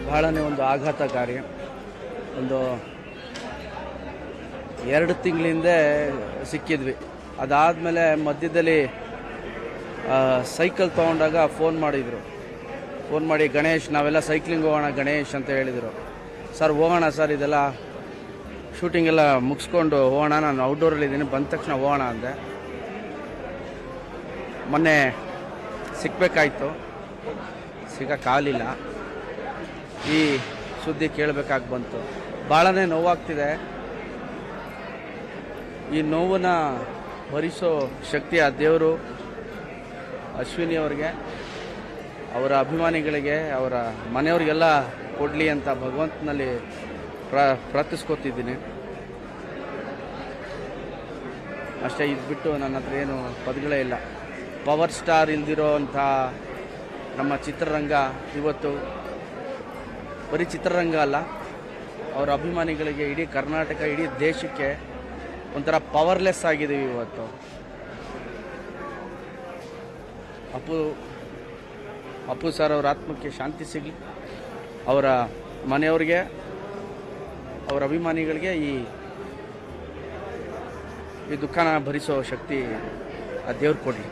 ಬಹಳನೇ ಒಂದು ಆಘಾತಕಾರಿ ಒಂದು ಎರಡು ತಿಂಗಳಿಂದ ಸಿಕ್ಕಿದ್ವಿ ಅದಾದಮೇಲೆ ಮಧ್ಯದಲ್ಲಿ ಆ, ಸೈಕಲ್ ತೊಗೊಂಡಾಗ ಫೋನ್ ಮಾಡಿದರು ಫೋನ್ ಮಾಡಿ ಗಣೇಶ್ ನಾವೆಲ್ಲ ಸೈಕ್ಲಿಂಗ್ ಹೋಗೋಣ ಗಣೇಶ್ ಅಂತ ಹೇಳಿದರು ಸರ್ ಹೋಗೋಣ ಸರ್ ಇದೆಲ್ಲ ಶೂಟಿಂಗ್ ಎಲ್ಲ ಮುಗಿಸ್ಕೊಂಡು ಹೋಗೋಣ ನಾನು ಔಟ್ಡೋರಲ್ಲಿ ಇದ್ದೀನಿ ಬಂದ ತಕ್ಷಣ ಹೋಗೋಣ ಅಂದೆ ಮೊನ್ನೆ ಸಿಕ್ಕಬೇಕಾಯ್ತು ಸಿಗೋಕ್ಕಾಗಲಿಲ್ಲ ಈ ಸುದ್ದಿ ಕೇಳಬೇಕಾಗಿ ಬಂತು ಭಾಳನೇ ನೋವಾಗ್ತಿದೆ ಈ ನೋವನ್ನ ಭರಿಸೋ ಶಕ್ತಿ ಆ ದೇವರು ಅಶ್ವಿನಿ ಅವರಿಗೆ ಅವರ ಅಭಿಮಾನಿಗಳಿಗೆ ಅವರ ಮನೆಯವರಿಗೆಲ್ಲ ಕೊಡಲಿ ಅಂತ ಭಗವಂತನಲ್ಲಿ ಪ್ರಾ ಪ್ರಾರ್ಥಿಸ್ಕೊತಿದ್ದೀನಿ ಅಷ್ಟೇ ಇದ್ಬಿಟ್ಟು ನನ್ನ ಹತ್ರ ಏನು ಪದಗಳೇ ಇಲ್ಲ ಪವರ್ ಸ್ಟಾರ್ ಇಲ್ದಿರೋ ಅಂಥ ನಮ್ಮ ಚಿತ್ರರಂಗ ಇವತ್ತು ಬರೀ ಚಿತ್ರರಂಗ ಅಲ್ಲ ಅವರ ಅಭಿಮಾನಿಗಳಿಗೆ ಇಡೀ ಕರ್ನಾಟಕ ಇಡೀ ದೇಶಕ್ಕೆ ಒಂಥರ ಪವರ್ಲೆಸ್ ಆಗಿದ್ದೀವಿ ಇವತ್ತು ಅಪ್ಪು ಅಪ್ಪು ಸರ್ ಅವರ ಆತ್ಮಕ್ಕೆ ಶಾಂತಿ ಸಿಗಲಿ ಅವರ ಮನೆಯವ್ರಿಗೆ ಅವರ ಅಭಿಮಾನಿಗಳಿಗೆ ಈ ಈ ದುಃಖನ ಭರಿಸೋ ಶಕ್ತಿ ಆ ದೇವ್ರು ಕೊಡಲಿ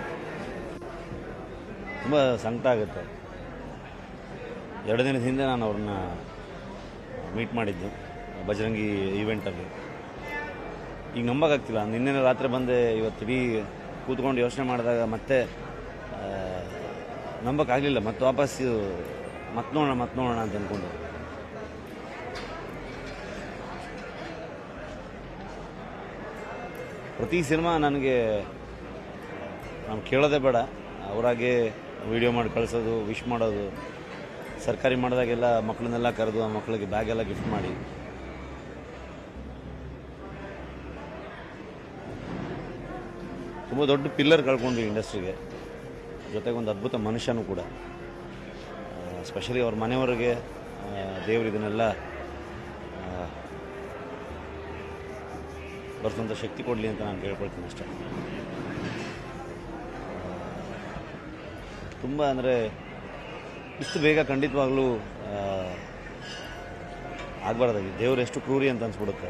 ತುಂಬ ಸಂಕಟ ಆಗುತ್ತೆ ಎರಡು ದಿನದ ಹಿಂದೆ ನಾನು ಅವ್ರನ್ನ ಮೀಟ್ ಮಾಡಿದ್ದು ಬಜರಂಗಿ ಈವೆಂಟಲ್ಲಿ ಈಗ ನಂಬೋಕ್ಕಾಗ್ತಿಲ್ಲ ನಿನ್ನೆ ರಾತ್ರಿ ಬಂದೆ ಇವತ್ತು ಇಡೀ ಕೂತ್ಕೊಂಡು ಯೋಚನೆ ಮಾಡಿದಾಗ ಮತ್ತೆ ಆ, ನಂಬೋಕ್ಕಾಗಲಿಲ್ಲ ಮತ್ತೆ ವಾಪಸ್ ಮತ್ತೆ ನೋಡೋಣ ಮತ್ತೆ ನೋಡೋಣ ಅಂತ ಅಂದ್ಕೊಂಡು ಪ್ರತಿ ಸಿನಿಮಾ ನನಗೆ ನಾನು ಕೇಳೋದೇ ಬೇಡ ಅವರಾಗೆ ವಿಡಿಯೋ ಮಾಡಿ ಕಳಿಸೋದು ವಿಶ್ ಮಾಡೋದು ಸರ್ಕಾರಿ ಮಾಡಿದಾಗೆಲ್ಲ ಮಕ್ಕಳನ್ನೆಲ್ಲ ಕರೆದು ಆ ಮಕ್ಕಳಿಗೆ ಬ್ಯಾಗ್ ಎಲ್ಲ ಗಿಫ್ಟ್ ಮಾಡಿ ತುಂಬ ದೊಡ್ಡ ಪಿಲ್ಲರ್ ಕಳ್ಕೊಂಡ್ವಿ ಇಂಡಸ್ಟ್ರಿಗೆ ಜೊತೆಗೆ ಒಂದು ಅದ್ಭುತ ಮನುಷ್ಯನೂ ಕೂಡ ಸ್ಪೆಷಲಿ ಅವ್ರ ಮನೆಯವರಿಗೆ ದೇವರು ಇದನ್ನೆಲ್ಲ ಬರ್ತಂಥ ಶಕ್ತಿ ಕೊಡಲಿ ಅಂತ ನಾನು ಕೇಳ್ಕೊಳ್ತೀನಿ ಅಷ್ಟೇ ತುಂಬ ಅಂದರೆ ಇಷ್ಟು ಬೇಗ ಖಂಡಿತವಾಗ್ಲೂ ಆಗಬಾರ್ದಾಗಿ ದೇವರು ಎಷ್ಟು ಕ್ರೂರಿ ಅಂತ ಅನ್ಸ್ಬಿಡುತ್ತೆ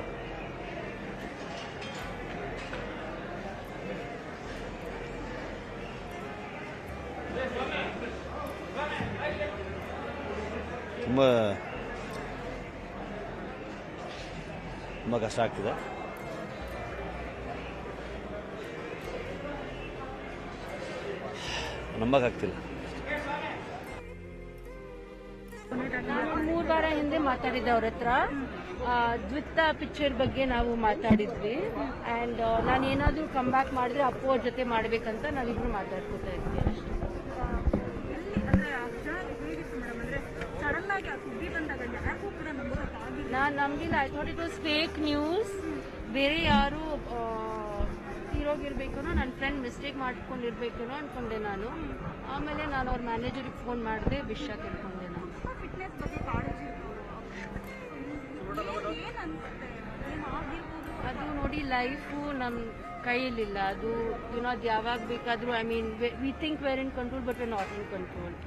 ತುಂಬ ತುಂಬ ಕಷ್ಟ ಆಗ್ತಿದೆ ನಂಬಕ್ಕಾಗ್ತಿಲ್ಲ ನಾನು ಮೂರು ವಾರ ಹಿಂದೆ ಮಾತಾಡಿದ್ದೆ ಅವ್ರ ಹತ್ರ ಆ, ದ್ವಿತ ಪಿಕ್ಚರ್ ಬಗ್ಗೆ ನಾವು ಮಾತಾಡಿದ್ವಿ ಆ್ಯಂಡ್ ನಾನು ಏನಾದರೂ ಕಮ್ ಬ್ಯಾಕ್ ಮಾಡಿದ್ರೆ ಅಪ್ಪು ಅವ್ರ ಜೊತೆ ಮಾಡ್ಬೇಕಂತ ನಾವಿಬ್ರು ಮಾತಾಡ್ಕೊತಾ ಇದ್ವಿ ಅಷ್ಟೇ ನಾನು ನಂಬಿಲ್ಲ I thought it was fake news ಬೇರೆ ಯಾರು ಹೀರೋಗಿರ್ಬೇಕನೋ ನನ್ನ ಫ್ರೆಂಡ್ ಮಿಸ್ಟೇಕ್ ಮಾಡ್ಕೊಂಡಿರ್ಬೇಕೇನೋ ಅನ್ಕೊಂಡೆ ನಾನು ಆಮೇಲೆ ನಾನು ಅವ್ರ ಮ್ಯಾನೇಜರಿಗೆ ಫೋನ್ ಮಾಡಿದೆ ವಿಷಯ ತಿಳ್ಕೊಂಡೆ ನಾನು ಅದು ನೋಡಿ ಲೈಫು ನಮ್ಮ ಕೈಯಲ್ಲಿಲ್ಲ ಅದು ಯುನೋ ಅದು ಯಾವಾಗ ಬೇಕಾದರೂ I mean we think were in control but we not in control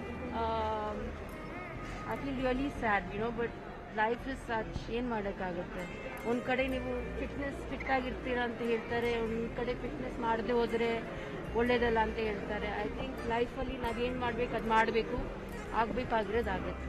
I feel really sad you know but life is such ಏನು ಮಾಡೋಕ್ಕಾಗುತ್ತೆ ಒಂದು ಕಡೆ ನೀವು ಫಿಟ್ನೆಸ್ ಫಿಟ್ ಆಗಿರ್ತೀರಾ ಅಂತ ಹೇಳ್ತಾರೆ ಒಂದು ಕಡೆ ಫಿಟ್ನೆಸ್ ಮಾಡದೆ ಹೋದರೆ ಒಳ್ಳೇದಲ್ಲ ಅಂತ ಹೇಳ್ತಾರೆ ಐ ಥಿಂಕ್ ಲೈಫಲ್ಲಿ ನಾವೇನು ಮಾಡ್ಬೇಕು ಅದು ಮಾಡಬೇಕು ಆಗಬೇಕಾಗಿರೋದಾಗುತ್ತೆ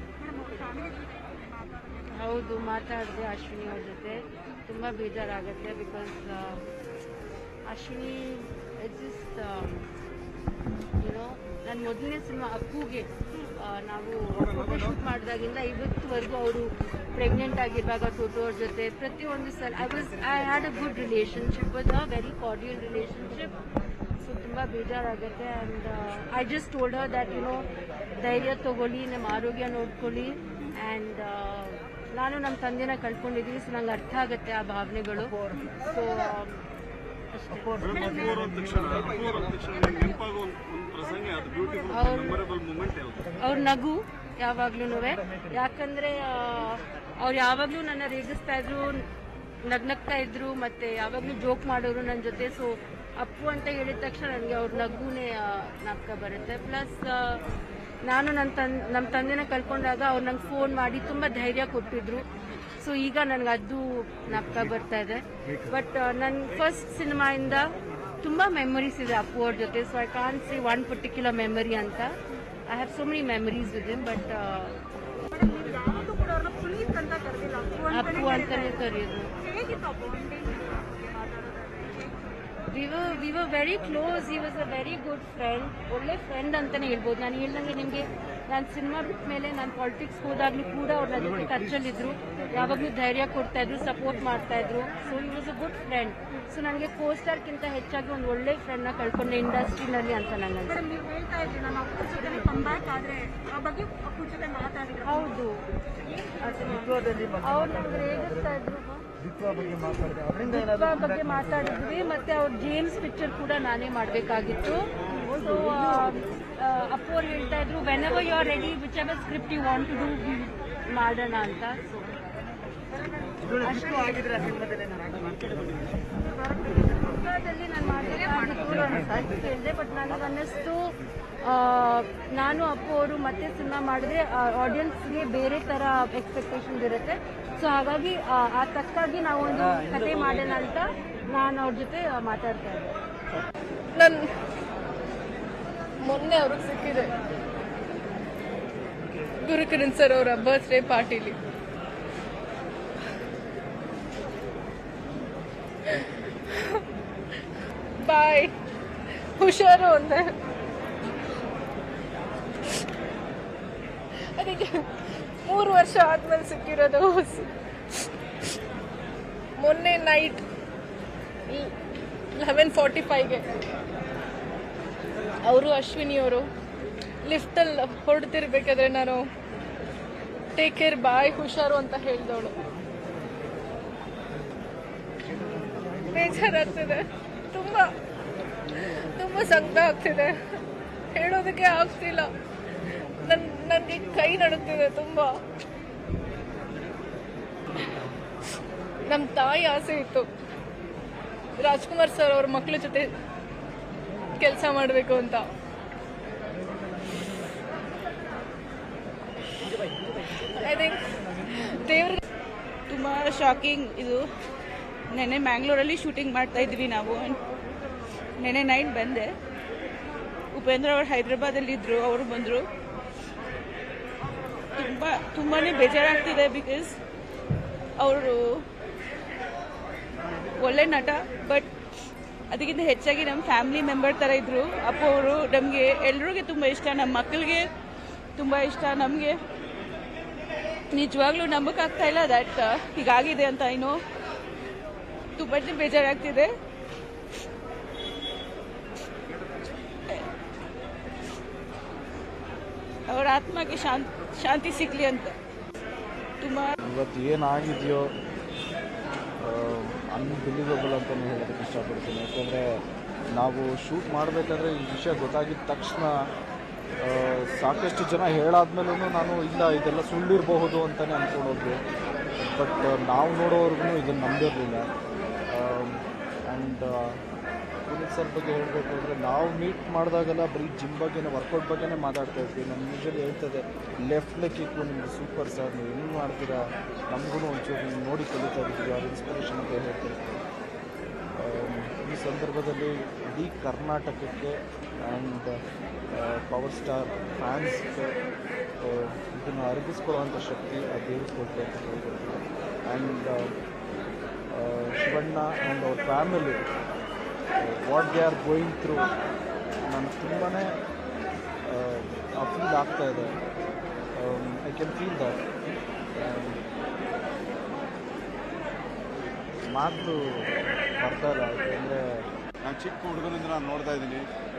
ಹೌದು ಮಾತಾಡಿದೆ ಅಶ್ವಿನಿ ಅವ್ರ ಜೊತೆ ತುಂಬ ಬೇಜಾರಾಗುತ್ತೆ ಬಿಕಾಸ್ ಅಶ್ವಿನಿ ಇಟ್ಸ್ ಜಸ್ಟ್ ಏನೋ ನನ್ನ ಮೊದಲನೇ ಸಿನಿಮಾ ಅಪ್ಪುಗೆ ಆ, ನಾವು ಶೂಟ್ ಮಾಡಿದಾಗಿಂದ ಇವತ್ತುವರೆಗೂ ಅವರು ಪ್ರೆಗ್ನೆಂಟ್ ಆಗಿರುವಾಗ ಟೋಟೋ ಅವ್ರ ಜೊತೆ ಪ್ರತಿಯೊಂದು ಸಲ I was I had a good relationship with a very cordial relationship so ತುಂಬ ಬೇಜಾರಾಗುತ್ತೆ and I just told her that you know ಧೈರ್ಯ ತಗೊಳ್ಳಿ ನಿಮ್ಮ ಆರೋಗ್ಯ ನೋಡ್ಕೊಳ್ಳಿ ಆ್ಯಂಡ್ ನಾನು ನಮ್ಮ ತಂದೆನ ಕಳ್ಕೊಂಡಿದ್ದೀನಿ ಸೊ ನಂಗೆ ಅರ್ಥ ಆಗುತ್ತೆ ಆ ಭಾವನೆಗಳು ಸೊ ಅಷ್ಟೇ ಅಪೂರ್ವ ತಕ್ಷಣ ಅಪೂರ್ವ ತಕ್ಷಣ ನೆನಪಾಗೋ ಒಂದು ಒಂದು ಪ್ರಸಂಗ ಅದು ಬ್ಯೂಟಿಫುಲ್ ಅವ್ರು- ಮೆಮೊರೇಬಲ್ ಮೂಮೆಂಟ್ ಯಾವುದು ಅವ್ರ ನಗು ಯಾವಾಗ್ಲೂ ಯಾಕಂದ್ರೆ ಅವ್ರು ಯಾವಾಗ್ಲೂ ನನ್ನ ರೇಗಿಸ್ತಾ ಇದ್ರು ನಗ್ನಗ್ತಾ ಇದ್ರು ಮತ್ತೆ ಯಾವಾಗ್ಲೂ ಜೋಕ್ ಮಾಡೋರು ನನ್ನ ಜೊತೆ ಸೊ ಅಪ್ಪು ಅಂತ ಹೇಳಿದ ತಕ್ಷಣ ನನಗೆ ಅವ್ರ ನಗುನೇ ಜ್ಞಾಪಕ ಬರುತ್ತೆ ಪ್ಲಸ್ ನಾನು ನನ್ನ ತನ್ ನಮ್ಮ ತಂದೆನ ಕಳ್ಕೊಂಡಾಗ ಅವ್ರು ನಂಗೆ ಫೋನ್ ಮಾಡಿ ತುಂಬ ಧೈರ್ಯ ಕೊಟ್ಟಿದ್ರು ಸೊ ಈಗ ನನಗೆ ಅದು ಜ್ಞಾಪಕ ಬರ್ತಾ ಇದೆ ಬಟ್ ನನ್ನ ಫಸ್ಟ್ ಸಿನಿಮಾಯಿಂದ ತುಂಬ ಮೆಮೊರೀಸ್ ಇದೆ ಅಪ್ಪು ಅವ್ರ ಜೊತೆ so I can see one particular memory ಅಂತ I have so many memories with him but ಯಾವತ್ತೂ ಕೂಡ ಅವ್ರನ್ನ ಪುನೀತ್ ಅಂತ ಕರೆದಿಲ್ಲ ಅಪ್ಪು ಅಂತಲೇ ಕರೆಯೋದು ಹೇಗಿತ್ತು ಆ bonding we were we were very close he was a very good friend ಒಳ್ಳೆ ಫ್ರೆಂಡ್ ಅಂತಲೇ ಹೇಳ್ಬೋದು ನಾನು ಹೇಳ್ದಂಗೆ ನಿಮಗೆ ನಾನು ಸಿನಿಮಾ ಬಿಟ್ಟ ಮೇಲೆ ನಾನು ಪಾಲಿಟಿಕ್ಸ್ ಹೋದಾಗಲೂ ಕೂಡ ಅವ್ರ ನನ್ನ ಜೊತೆ ಟಚ್ಚಲ್ಲಿದ್ದರು ಯಾವಾಗಲೂ ಧೈರ್ಯ ಕೊಡ್ತಾ ಇದ್ರು ಸಪೋರ್ಟ್ ಮಾಡ್ತಾ ಇದ್ರು so he was a good friend so ನನಗೆ ಕೋಸ್ಟಾರ್ಕ್ಕಿಂತ ಹೆಚ್ಚಾಗಿ ಒಂದು ಒಳ್ಳೆ ಫ್ರೆಂಡ್ನ ಕಳ್ಕೊಂಡೆ ಇಂಡಸ್ಟ್ರಿನಲ್ಲಿ ಅಂತ ನನಗೆ ಅನ್ಸುತ್ತೆ ಮೇಡಮ್ ನೀವು ಹೇಳ್ತಾ ಇದ್ರಿ ನಾನು ಅಪ್ಪು ಜೊತೆ ಕಂಬ್ಯಾಕ್ ಆದ್ರೆ ಆ ಬಗ್ಗೆ ಅಪ್ಪು ಜೊತೆ ಮಾತಾಡಿದ್ರೆ ಹೌದು ಅವ್ರು ನಮ್ಗೆ ರೇಗಿಸ್ತಾ ಇದ್ರು ದಿತ್ವಾ ಬಗ್ಗೆ ಮಾತಾಡಿದ್ವಿ ಮತ್ತೆ ಅವ್ರ ಜೇಮ್ಸ್ ಪಿಕ್ಚರ್ ಕೂಡ ನಾನೇ ಮಾಡಬೇಕಾಗಿತ್ತು ಸೊ ಅಪ್ಪು ಅವ್ರು ಹೇಳ್ತಾ ಇದ್ರು whenever you are ready whichever script you want to do ಮಾಡೋಣ ಅಂತ ಸೊ ಅಷ್ಟು ಆಗಿದ್ರೆ ಸಿನಿಮಾದಲ್ಲಿ ನಾನು ಮಾಡಬೇಕಾಗಿತ್ತು ಅಂತ ಕೇಳಿದೆ ಬಟ್ ನನಗೆ ಅನ್ನಿಸ್ತು ಆ, ನಾನು ಅಪ್ಪು ಅವರು ಮತ್ತೆ ಸಿನಿಮಾ ಮಾಡಿದ್ರೆ ಆಡಿಯನ್ಸ್ಗೆ ಬೇರೆ ಥರ ಎಕ್ಸ್ಪೆಕ್ಟೇಷನ್ಸ್ ಇರುತ್ತೆ ಸೊ ಹಾಗಾಗಿ ಆ, ಆ ತಕ್ಕಾಗಿ ನಾವು ಒಂದು ಕತೆ ಮಾಡೋಣ ಅಂತ ನಾನು ಅವ್ರ ಜೊತೆ ಆ, ಮಾತಾಡ್ತಾ ಇದ್ದೆ ನನ್ ಮೊನ್ನೆ ಅವ್ರಿಗೆ ಸಿಕ್ಕಿದೆ ಗುರುಕಿರಣ್ ಸರ್ ಅವರ ಬರ್ತ್ಡೇ ಪಾರ್ಟಿಲಿ ಬಾಯ್ ಹುಷಾರು ಅಂದೆ ಅದಕ್ಕೆ ಮೂರು ವರ್ಷ ಆದ್ಮೇಲೆ ಸಿಕ್ಕಿರೋದು ಮೊನ್ನೆ ನೈಟ್ ಲೆವೆನ್ ಫಾರ್ಟಿ ಫೈವ್ಗೆ ಅವರು ಅಶ್ವಿನಿ ಅವರು ಲಿಫ್ಟಲ್ಲಿ ಹೊರಡ್ತಿರ್ಬೇಕಾದ್ರೆ ನಾನು ಟೇಕ್ ಕೇರ್ ಬಾಯ್ ಹುಷಾರು ಅಂತ ಹೇಳ್ದವಳು ಬೇಜಾರಾಗ್ತಿದೆ ತುಂಬ ತುಂಬ ಸಂಕಟ ಆಗ್ತಿದೆ ಹೇಳೋದಕ್ಕೆ ಆಗ್ತಿಲ್ಲ ನನ್ ನನಗೆ ಕೈ ನಡುತ್ತಿದೆ ತುಂಬ ನಮ್ಮ ತಾಯಿ ಆಸೆ ಇತ್ತು ರಾಜ್ಕುಮಾರ್ ಸರ್ ಅವ್ರ ಮಕ್ಳ ಜೊತೆ ಕೆಲಸ ಮಾಡಬೇಕು ಅಂತ ಐ ಥಿಂಕ್ ದೇವ್ರ ತುಂಬ ಶಾಕಿಂಗ್ ಇದು ನೆನ್ನೆ ಮ್ಯಾಂಗ್ಳೂರಲ್ಲಿ ಶೂಟಿಂಗ್ ಮಾಡ್ತಾ ಇದ್ವಿ ನಾವು ನೆನ್ನೆ ನೈಟ್ ಬಂದೆ ಉಪೇಂದ್ರ ಅವರು ಹೈದ್ರಾಬಾದಲ್ಲಿದ್ದರು ಅವರು ಬಂದರು ತುಂಬ ತುಂಬಾ ಬೇಜಾರಾಗ್ತಿದೆ ಬಿಕಾಸ್ ಅವರು ಒಳ್ಳೆ ನಟ ಬಟ್ ಅದಕ್ಕಿಂತ ಹೆಚ್ಚಾಗಿ ನಮ್ಮ ಫ್ಯಾಮಿಲಿ ಮೆಂಬರ್ ಥರ ಇದ್ದರು ಅಪ್ಪ ಅವರು ನಮಗೆ ಎಲ್ರಿಗೂ ತುಂಬ ಇಷ್ಟ ನಮ್ಮ ಮಕ್ಕಳಿಗೆ ತುಂಬ ಇಷ್ಟ ನಮಗೆ ನಿಜವಾಗ್ಲೂ ನಂಬಕ್ಕಾಗ್ತಾ ಇಲ್ಲ ದಟ್ ಹೀಗಾಗಿದೆ ಅಂತ ಏನೋ ತುಂಬ ಬೇಜಾರಾಗ್ತಿದೆ ಅವರ ಆತ್ಮಕ್ಕೆ ಶಾಂತಿ ಶಾಂತಿ ಸಿಗ್ಲಿ ಅಂತ ತುಂಬ ಇವತ್ತು ಏನಾಗಿದೆಯೋ ಅನ್ಬಿಲೀವಬಲ್ ಅಂತಲೇ ಹೇಳೋದಕ್ಕೆ ಇಷ್ಟಪಡ್ತೀನಿ ಯಾಕೆಂದರೆ ನಾವು ಶೂಟ್ ಮಾಡಬೇಕಾದ್ರೆ ಈ ವಿಷಯ ಗೊತ್ತಾಗಿದ ತಕ್ಷಣ ಆ, ಸಾಕಷ್ಟು ಜನ ಹೇಳಾದ್ಮೇಲೂ ನಾನು ಇಲ್ಲ ಇದೆಲ್ಲ ಸುಳ್ಳಿರಬಹುದು ಅಂತಲೇ ಅಂದ್ಕೊಂಡೋದ್ವಿ ಬಟ್ ನಾವು ನೋಡೋವರೆಗೂ ಇದನ್ನು ನಂಬಿರಲಿಲ್ಲ ಆ್ಯಂಡ್ ಪುನೀತ್ ಸರ್ ಬಗ್ಗೆ ಹೇಳಬೇಕು ಅಂದರೆ ನಾವು ಮೀಟ್ ಮಾಡಿದಾಗೆಲ್ಲ ಬರೀ ಜಿಮ್ ಬಗ್ಗೆನೇ ವರ್ಕೌಟ್ ಬಗ್ಗೆನೇ ಮಾತಾಡ್ತಾ ಇದ್ವಿ ನಮ್ಗೆ ಯೂಶಲಿ ಹೇಳ್ತದೆ ಲೆಫ್ಟ್ ಲೆಗ್ ಕಿಕ್ಕು ನಿಮ್ಗೆ ಸೂಪರ್ ಸರ್ ನೀವು ಹೆಂಗೆ ಮಾಡ್ತೀರಾ ನಮಗೂ ಒಂಚೂರು ನೀವು ನೋಡಿ ಕಲಿತಾ ಇದ್ದೀವಿ ಅವ್ರ ಇನ್ಸ್ಪಿರೇಷನ್ ಅಂತ ಹೇಳ್ತಾರೆ ಆಮ್, ಈ ಸಂದರ್ಭದಲ್ಲಿ ಇಡೀ ಕರ್ನಾಟಕಕ್ಕೆ ಆ್ಯಂಡ್ ಪವರ್ ಸ್ಟಾರ್ ಫ್ಯಾನ್ಸ್ಗೆ ಇದನ್ನು ಅರಗಿಸ್ಕೊಳ್ಳುವಂಥ ಶಕ್ತಿ ಆ ದೇವ್ರು ಕೊಟ್ಟು ಅಂತ ಹೇಳ್ಬೋದು ಆ್ಯಂಡ್ ಶಿವಣ್ಣ ಆ್ಯಂಡ್ ಅವ್ರ family what they are going through ನನಗೆ ತುಂಬಾ ಫೀಲ್ ಆಗ್ತಾ ಇದೆ ಐ ಕ್ಯಾನ್ ಫೀಲ್ ದಟ್ ಮಾತು ಬರ್ತಾ ಇಲ್ಲ ಯಾಕೆಂದರೆ ನಾನು ಚಿಕ್ಕ ಹುಡುಗನಿಂದ ನಾನು ನೋಡ್ತಾ ಇದ್ದೀನಿ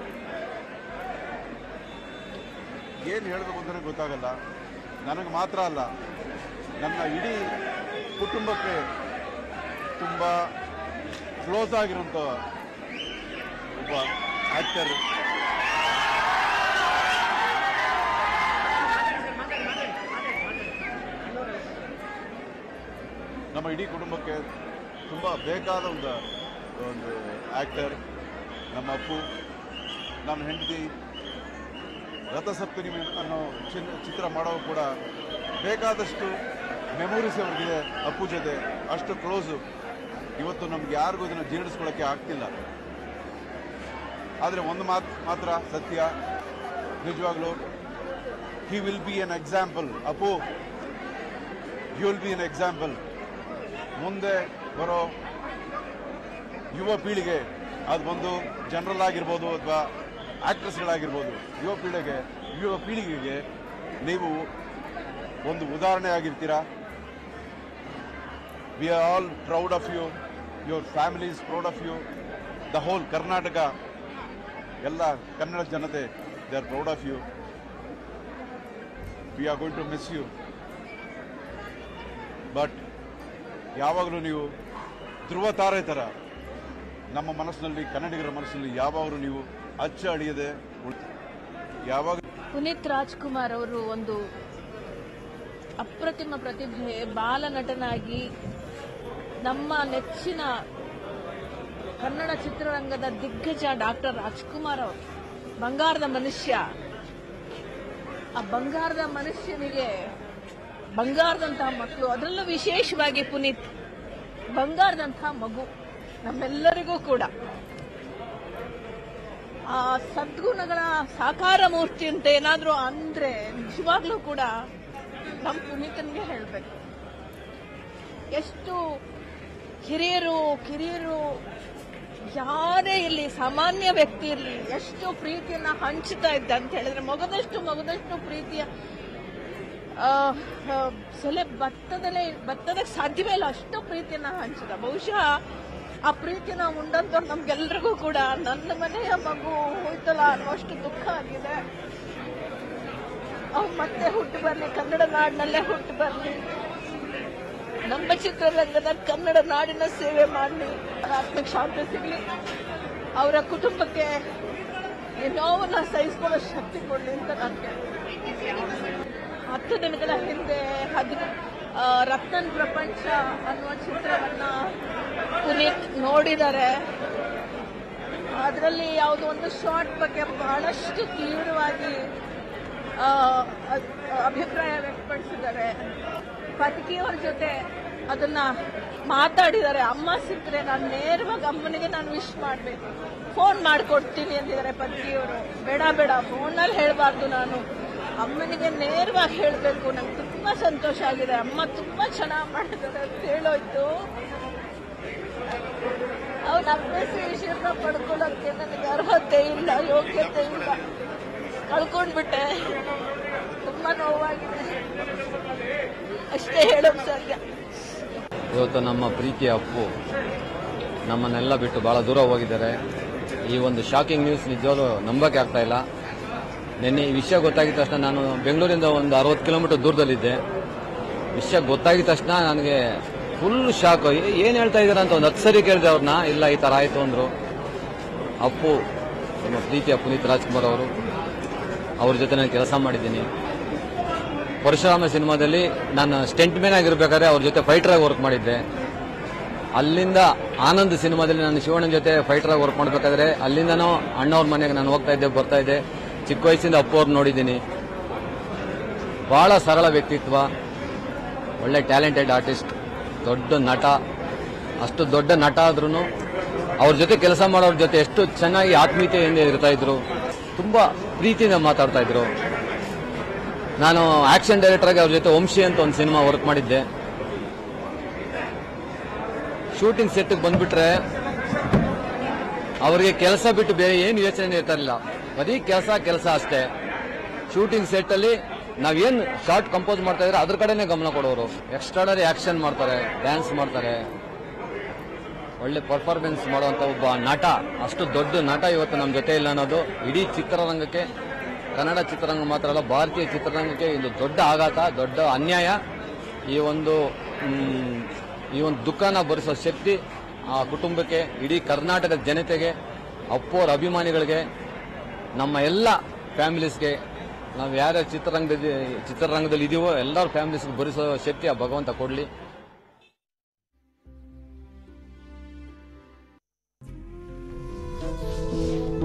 ಏನು ಹೇಳಬೇಕು ಅಂತಲೇ ಗೊತ್ತಾಗಲ್ಲ ನನಗೆ ಮಾತ್ರ ಅಲ್ಲ ನನ್ನ ಇಡೀ ಕುಟುಂಬಕ್ಕೆ ತುಂಬ ಕ್ಲೋಸ್ ಆಗಿರೋಂಥ ಒಬ್ಬ ಆ್ಯಕ್ಟರ್ ನಮ್ಮ ಇಡೀ ಕುಟುಂಬಕ್ಕೆ ತುಂಬ ಬೇಕಾದ ಒಂದು ಒಂದು ಆ್ಯಕ್ಟರ್ ನಮ್ಮ ಅಪ್ಪು ನಮ್ಮ ಹೆಂಡತಿ ರಥಸಪ್ತಮಿ ಅನ್ನೋ ಚಿನ್- ಚಿತ್ರ ಮಾಡೋ ಕೂಡ ಬೇಕಾದಷ್ಟು ಮೆಮೊರೀಸ್ ಅವ್ರಿಗಿದೆ ಅಪ್ಪು ಜೊತೆ ಅಷ್ಟು ಕ್ಲೋಸು ಇವತ್ತು ನಮ್ಗೆ ಯಾರಿಗೂ ಇದನ್ನು ಜೀರ್ಣಿಸ್ಕೊಳ್ಳೋಕ್ಕೆ ಆಗ್ತಿಲ್ಲ ಆದರೆ ಒಂದು ಮಾತು ಮಾತ್ರ ಸತ್ಯ ನಿಜವಾಗ್ಲೂ he will be an example Appu you will be an example ಮುಂದೆ ಬರೋ ಯುವ ಪೀಳಿಗೆ ಅದು ಬಂದು ಜನರಲ್ ಆಗಿರ್ಬೋದು ಅಥವಾ ಆಕ್ಟ್ರೆಸ್ಗಳಾಗಿರ್ಬೋದು ಯುವ ಪೀಳಿಗೆ ಯುವ ಪೀಳಿಗೆಗೆ ನೀವು ಒಂದು ಉದಾಹರಣೆ ಆಗಿರ್ತೀರಾ we are all proud of you your family is proud of you the whole Karnataka ಎಲ್ಲ ಕನ್ನಡ ಜನತೆ they are proud of you we are going to miss you but ಯಾವಾಗಲೂ ನೀವು ಧ್ರುವ ತಾರೆ ಥರ ನಮ್ಮ ಮನಸ್ಸಿನಲ್ಲಿ ಕನ್ನಡಿಗರ ಮನಸ್ಸಿನಲ್ಲಿ ಯಾವಾಗಲೂ ನೀವು ಅಚ್ಚ ಅಳಿಯದೆ ಉಳ್- ಯಾವಾಗ ಪುನೀತ್ ರಾಜ್ಕುಮಾರ್ ಅವರು ಒಂದು ಅಪ್ರತಿಮ ಪ್ರತಿಭೆ ಬಾಲನಟನಾಗಿ ನಮ್ಮ ನೆಚ್ಚಿನ ಕನ್ನಡ ಚಿತ್ರರಂಗದ ದಿಗ್ಗಜ ಡಾಕ್ಟರ್ ರಾಜ್ಕುಮಾರ್ ಅವರು ಬಂಗಾರದ ಮನುಷ್ಯ ಆ ಬಂಗಾರದ ಮನುಷ್ಯನಿಗೆ ಬಂಗಾರದಂತಹ ಮಕ್ಕಳು ಅದರಲ್ಲೂ ವಿಶೇಷವಾಗಿ ಪುನೀತ್ ಬಂಗಾರದಂತಹ ಮಗು ನಮ್ಮೆಲ್ಲರಿಗೂ ಕೂಡ ಆ ಸದ್ಗುಣಗಳ ಸಾಕಾರ ಮೂರ್ತಿ ಅಂತ ಏನಾದರೂ ಅಂದ್ರೆ ನಿಜವಾಗ್ಲೂ ಕೂಡ ನಮ್ಮ ಪುನೀತನ್ಗೆ ಹೇಳಬೇಕು ಎಷ್ಟು ಹಿರಿಯರು ಕಿರಿಯರು ಯಾರೇ ಇಲ್ಲಿ ಸಾಮಾನ್ಯ ವ್ಯಕ್ತಿ ಇರಲಿ ಎಷ್ಟು ಪ್ರೀತಿಯನ್ನ ಹಂಚ್ತಾ ಇದ್ದ ಅಂತ ಹೇಳಿದ್ರೆ ಮಗದಷ್ಟು ಮಗದಷ್ಟು ಪ್ರೀತಿಯ ಆ, ಆ, ಸೆಲೆ ಭತ್ತದಲ್ಲೇ ಭತ್ತದಕ್ಕೆ ಸಾಧ್ಯವೇ ಇಲ್ಲ ಅಷ್ಟು ಪ್ರೀತಿಯನ್ನ ಹಂಚಿದ ಬಹುಶಃ ಆ ಪ್ರೀತಿನ ಉಂಡಂತವ್ರು ನಮ್ಗೆಲ್ರಿಗೂ ಕೂಡ ನನ್ನ ಮನೆಯ ಮಗು ಹೋಯ್ತಲ್ಲ ಅನ್ನೋಷ್ಟು ದುಃಖ ಆಗಿದೆ ಅವ್ರು ಮತ್ತೆ ಹುಟ್ಟು ಬರ್ಲಿ ಕನ್ನಡ ನಾಡಿನಲ್ಲೇ ಹುಟ್ಟು ಬರ್ಲಿ ನಮ್ಮ ಚಿತ್ರರಂಗದ ಕನ್ನಡ ನಾಡಿನ ಸೇವೆ ಮಾಡಲಿ ಆತ್ಮಕ್ಕೆ ಶಾಂತಿ ಸಿಗಲಿ ಅವರ ಕುಟುಂಬಕ್ಕೆ ಈ ನೋವನ್ನ ಸಹಿಸ್ಕೊಳ್ಳೋ ಶಕ್ತಿ ಕೊಡಲಿ ಅಂತ ನಾನು ಕೇಳ್ತೀನಿ ಹತ್ತು ದಿನಗಳ ಹಿಂದೆ ಹದಿನ ಆ, ರತ್ನನ್ ಪ್ರಪಂಚ ಅನ್ನುವ ಚಿತ್ರವನ್ನ ಪುನೀತ್ ನೋಡಿದ್ದಾರೆ ಅದರಲ್ಲಿ ಯಾವುದೋ ಒಂದು ಶಾರ್ಟ್ ಬಗ್ಗೆ ಬಹಳಷ್ಟು ತೀವ್ರವಾಗಿ ಆ, ಅದ್- ಅಭಿಪ್ರಾಯ ವ್ಯಕ್ತಪಡಿಸಿದ್ದಾರೆ ಪತ್ಕಿಯವರ ಜೊತೆ ಅದನ್ನ ಮಾತಾಡಿದ್ದಾರೆ ಅಮ್ಮ ಸಿಕ್ಕರೆ ನಾನು ನೇರವಾಗಿ ಅಮ್ಮನಿಗೆ ನಾನು ವಿಶ್ ಮಾಡಬೇಕು ಫೋನ್ ಮಾಡಿಕೊಡ್ತೀನಿ ಅಂದಿದ್ದಾರೆ ಪತ್ಕಿಯವರು ಬೇಡ ಬೇಡ ಫೋನಲ್ಲಿ ಹೇಳಬಾರ್ದು ನಾನು ಅಮ್ಮನಿಗೆ ನೇರವಾಗಿ ಹೇಳಬೇಕು ನಂಗೆ ತುಂಬಾ ಸಂತೋಷ ಆಗಿದೆ ಅಮ್ಮ ತುಂಬಾ ಚೆನ್ನಾಗಿ ಮಾಡಿದ್ದಾರೆ ಅಂತ ಹೇಳೋಯ್ತು ಅವ್ನ ಅಭ್ಯಾಸ ವಿಷಯನ ಪಡ್ಕೊಳ್ಳೋಕ್ಕೆ ನನಗೆ ಅರ್ಹತೆ ಇಲ್ಲ ಯೋಗ್ಯತೆ ಇಲ್ಲ ಕಳ್ಕೊಂಡ್ಬಿಟ್ಟೆ ತುಂಬಾ ನೋವಾಗಿದೆ ಅಷ್ಟೇ ಹೇಳೋಕ್ ಸಾಧ್ಯ ಇವತ್ತು ನಮ್ಮ ಪ್ರೀತಿಯ ಅಪ್ಪು ನಮ್ಮನ್ನೆಲ್ಲ ಬಿಟ್ಟು ಬಹಳ ದೂರ ಹೋಗಿದ್ದಾರೆ ಈ ಒಂದು ಶಾಕಿಂಗ್ ನ್ಯೂಸ್ ನಿಜವಾಗ್ಲೂ ನಂಬಕ್ಕೆ ಆಗ್ತಾ ಇಲ್ಲ ನಿನ್ನೆ ಈ ವಿಷಯ ಗೊತ್ತಾಗಿದ ತಕ್ಷಣ ನಾನು ಬೆಂಗಳೂರಿಂದ ಒಂದು ಅರವತ್ತು ಕಿಲೋಮೀಟರ್ ದೂರದಲ್ಲಿದ್ದೆ ವಿಷಯ ಗೊತ್ತಾಗಿದ ತಕ್ಷಣ ನನಗೆ ಫುಲ್ ಶಾಕ್ ಏನು ಹೇಳ್ತಾ ಇದ್ದಾರೆ ಅಂತ ಒಂದು ಹತ್ತು ಸರಿ ಕೇಳಿದೆ ಅವ್ರನ್ನ ಇಲ್ಲ ಈ ಥರ ಆಯಿತು ಅಂದರು ಅಪ್ಪು ನಮ್ಮ ಪ್ರೀತಿಯ ಪುನೀತ್ ರಾಜ್ಕುಮಾರ್ ಅವರು ಅವ್ರ ಜೊತೆ ನಾನು ಕೆಲಸ ಮಾಡಿದ್ದೀನಿ ಪರಶುರಾಮ ಸಿನಿಮಾದಲ್ಲಿ ನಾನು ಸ್ಟೆಂಟ್ ಮ್ಯಾನ್ ಆಗಿರ್ಬೇಕಾದ್ರೆ ಅವ್ರ ಜೊತೆ ಫೈಟರ್ ಆಗಿ ವರ್ಕ್ ಮಾಡಿದ್ದೆ ಅಲ್ಲಿಂದ ಆನಂದ್ ಸಿನಿಮಾದಲ್ಲಿ ನಾನು ಶಿವಣ್ಣನ ಜೊತೆ ಫೈಟರ್ ಆಗಿ ವರ್ಕ್ ಮಾಡಬೇಕಾದ್ರೆ ಅಲ್ಲಿಂದನೂ ಅಣ್ಣವ್ರ ಮನೆಗೆ ನಾನು ಹೋಗ್ತಾ ಇದ್ದೆ ಬರ್ತಾ ಇದ್ದೆ ಚಿಕ್ಕ ವಯಸ್ಸಿಂದ ಅಪ್ಪು ಅವ್ರು ನೋಡಿದ್ದೀನಿ ಬಹಳ ಸರಳ ವ್ಯಕ್ತಿತ್ವ ಒಳ್ಳೆ ಟ್ಯಾಲೆಂಟೆಡ್ ಆರ್ಟಿಸ್ಟ್ ದೊಡ್ಡ ನಟ ಅಷ್ಟು ದೊಡ್ಡ ನಟ ಆದ್ರೂ ಅವ್ರ ಜೊತೆ ಕೆಲಸ ಮಾಡೋರ ಜೊತೆ ಎಷ್ಟು ಚೆನ್ನಾಗಿ ಆತ್ಮೀಯತೆಯಿಂದ ಇರ್ತಾ ಇದ್ರು ತುಂಬಾ ಪ್ರೀತಿಯಿಂದ ಮಾತಾಡ್ತಾ ಇದ್ರು ನಾನು ಆಕ್ಷನ್ ಡೈರೆಕ್ಟರ್ ಆಗಿ ಅವ್ರ ಜೊತೆ ವಂಶಿ ಅಂತ ಒಂದು ಸಿನಿಮಾ ವರ್ಕ್ ಮಾಡಿದ್ದೆ ಶೂಟಿಂಗ್ ಸೆಟ್ಗೆ ಬಂದ್ಬಿಟ್ರೆ ಅವರಿಗೆ ಕೆಲಸ ಬಿಟ್ಟು ಬೇರೆ ಏನು ಯೋಚನೆ ಇರ್ತಾರಿಲ್ಲ ಬರೀ ಕೆಲಸ ಕೆಲಸ ಅಷ್ಟೇ ಶೂಟಿಂಗ್ ಸೆಟ್ ಅಲ್ಲಿ ನಾವೇನು ಶಾರ್ಟ್ ಕಂಪೋಸ್ ಮಾಡ್ತಾ ಇದ್ರೆ ಅದ್ರ ಕಡೆನೇ ಗಮನ ಕೊಡೋರು ಎಕ್ಸ್ಟ್ರಾಡರಿ ಆಕ್ಷನ್ ಮಾಡ್ತಾರೆ ಡ್ಯಾನ್ಸ್ ಮಾಡ್ತಾರೆ ಒಳ್ಳೆ ಪರ್ಫಾರ್ಮೆನ್ಸ್ ಮಾಡುವಂತ ಒಬ್ಬ ನಟ ಅಷ್ಟು ದೊಡ್ಡ ನಟ ಇವತ್ತು ನಮ್ಮ ಜೊತೆ ಇಲ್ಲ ಅನ್ನೋದು ಇಡೀ ಚಿತ್ರರಂಗಕ್ಕೆ ಕನ್ನಡ ಚಿತ್ರರಂಗ ಮಾತ್ರ ಅಲ್ಲ ಭಾರತೀಯ ಚಿತ್ರರಂಗಕ್ಕೆ ಇದು ದೊಡ್ಡ ಆಘಾತ ದೊಡ್ಡ ಅನ್ಯಾಯ ಈ ಒಂದು ಮ್, ಈ ಒಂದು ದುಃಖನ ಭರಿಸೋ ಶಕ್ತಿ ಆ ಕುಟುಂಬಕ್ಕೆ ಇಡೀ ಕರ್ನಾಟಕದ ಜನತೆಗೆ ಅಪ್ಪೋರ್ ಅಭಿಮಾನಿಗಳಿಗೆ ನಮ್ಮ ಎಲ್ಲ ಫ್ಯಾಮಿಲೀಸ್ಗೆ ನಾವು ಯಾರ್ಯಾರು ಚಿತ್ರರಂಗದ ಚಿತ್ರರಂಗದಲ್ಲಿ ಇದೀವೋ ಎಲ್ಲರ ಫ್ಯಾಮಿಲೀಸ್ಗೆ ಭರಿಸೋ ಶಕ್ತಿ ಆ ಭಗವಂತ ಕೊಡಲಿ